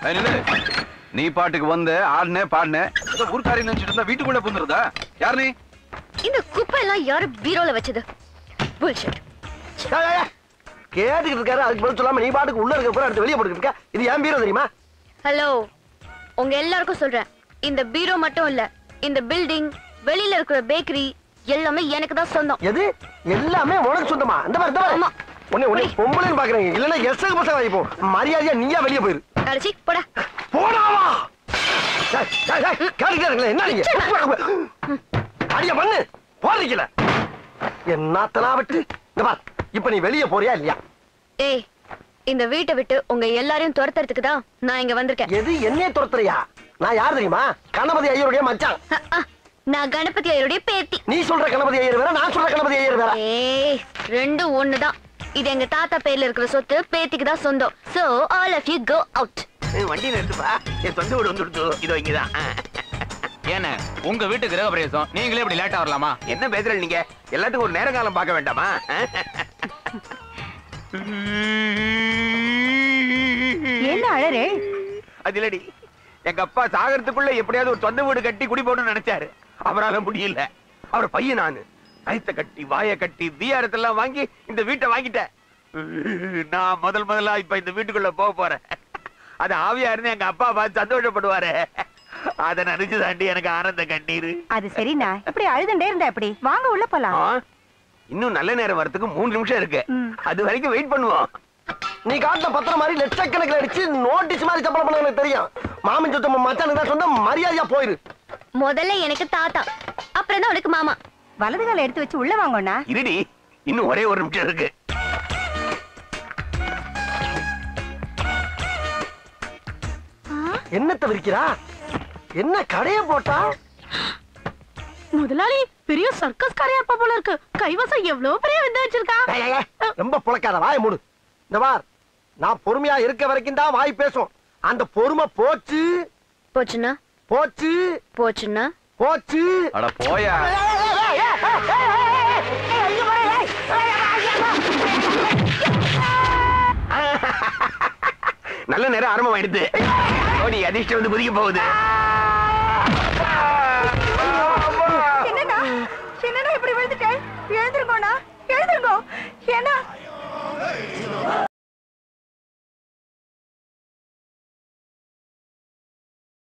ஏய், நில்லு. நீ பாட்டுக்கு வந்த ஆடுனே பாடுனே ஏதோ ஊர்க்காரி நினைச்சிட்டு இருந்தா வீட்டுக்குள்ள புந்துருதா யார் நீ இந்த குப்பை எல்லாம் யாரு பீரோல வச்சது புல்ஷிட் ஏய், ஏய், ஏய். கேட்டுக்கிட்டு இருக்காரு அதுக்கு பதில் சொல்லாம நீ பாட்டுக்கு உள்ள இருக்க பூரா எடுத்து வெளியே போட்டுக்கிட்டு இருக்க இது ஏன் பீரோ தெரியுமா ஹலோ உங்க எல்லாருக்கும் சொல்றேன் இந்த பீரோ மட்டும் இல்ல இந்த பில்டிங் வெளியில இருக்கிற பேக்கரி எல்லாமே எனக்கு தான் சொந்தம் எது எல்லாமே உனக்கு சொந்தமா இந்த மாதிரி இந்த ஆமா. மாதிரி உன்னை உன்னை பொம்பளைன்னு பாக்குறீங்க இல்லன்னா எஸ்ஸுக்கு பசங்க வாங்கிப்போம் மரியாதையா நீயா வெளியே போயிரு அடிச்சி போடா போடாவா ஏய், ஏய், ஏய், கேட்டுக்கிட்டே இருக்கீங்களே, என்ன நீங்க அடிய பண்ணு போறீங்கள என்னத்தனா விட்டு இந்த பார் இப்ப நீ வெளியே போறியா இல்லையா ஏய் இந்த வீட்டை விட்டு உங்க எல்லாரையும் துரத்துறதுக்கு தான் நான் இங்க வந்திருக்கேன் எது என்னைய துரத்துறியா நான் யார் தெரியுமா கணபதி ஐயருடைய மச்சான் அ, அ, நான் கணபதி ஐயருடைய பேத்தி நீ சொல்ற கணபதி ஐயர் வேற நான் சொல்ற கணபதி ஐயர் வேற ஏய் ரெண்டும் ஒண்ணுதான் இது எங்க தாத்தா பேர்ல இருக்கிற சொத்து பேத்திக்கு தான் சொந்தம் so all of you go out வண்டி நிறுத்துப்பா என் சொந்த வீடு வந்துடுச்சு இதோ இங்கதான் ஏண்ணே உங்க வீட்டு கிரக பிரவேசம் நீங்களே இப்படி லேட்டா வரலாமா என்ன பேசுற நீங்க எல்லாத்துக்கும் ஒரு நேர காலம் பார்க்க வேண்டாமா என்ன அழறே அது இல்லடி எங்க அப்பா சாகரத்துக்குள்ள எப்படியாவது ஒரு சொந்த வீடு கட்டி குடி போடணும்னு நினைச்சாரு அவரால முடியல அவர் பையன் நானு கழுத்தை கட்டி வாய கட்டி வீரத்தெல்லாம் வாங்கி இந்த வீட்டை வாங்கிட்டேன் நான் முதல் முதலா இப்ப இந்த வீட்டுக்குள்ள போக போறேன் அது ஆவியா இருந்து எங்க அப்பா பார்த்து சந்தோஷப்படுவாரு அதை நினைச்சு தாண்டி எனக்கு ஆனந்த கண்ணீர் அது சரிண்ணா இப்படி அழுதுண்டே இருந்தா எப்படி வாங்க உள்ள போலாம் ஆ, இன்னும் நல்ல நேரம் வரதுக்கு மூணு நிமிஷம் இருக்கு ம். அது வரைக்கும் வெயிட் பண்ணுவோம் நீ காட்டின பத்திரம் மாதிரி லட்சக்கணக்கில் அடிச்சு நோட்டீஸ் மாதிரி சம்பளம் பண்ண எனக்கு தெரியும் மாமன் சொத்த மச்சானுக்கு தான் சொந்த மரியாதையா போயிரு முதல்ல எனக்கு தாத்தா அப்புறம் தான் உனக்கு மாமா வலது கால எடுத்து வச்சு உள்ள வாங்கண்ணா இருடி இன்னும் ஒரே ஒரு நிமிஷம் இருக்கு என்னத்த விரிக்கிறா என்ன கடைய போட்டா முதலாளி பெரிய சர்க்கஸ் காரியா இருப்பா போல இருக்கு கைவசம் எவ்வளவு பெரிய வித்த வச்சிருக்கா ஏய், ஏய், ஏய், ரொம்ப புழக்காத வாய மூடு இந்த பார் நான் பொறுமையா இருக்க வரைக்கும் தான் வாய் பேசும் அந்த பொறுமை போச்சு போச்சுன்னா போச்சு போச்சுன்னா போச்சு அட போயா நல்ல நேரம் ஆரம்பம் ஆயிடுது ஓடி அதிர்ஷ்டம் வந்து குதிக்க போகுது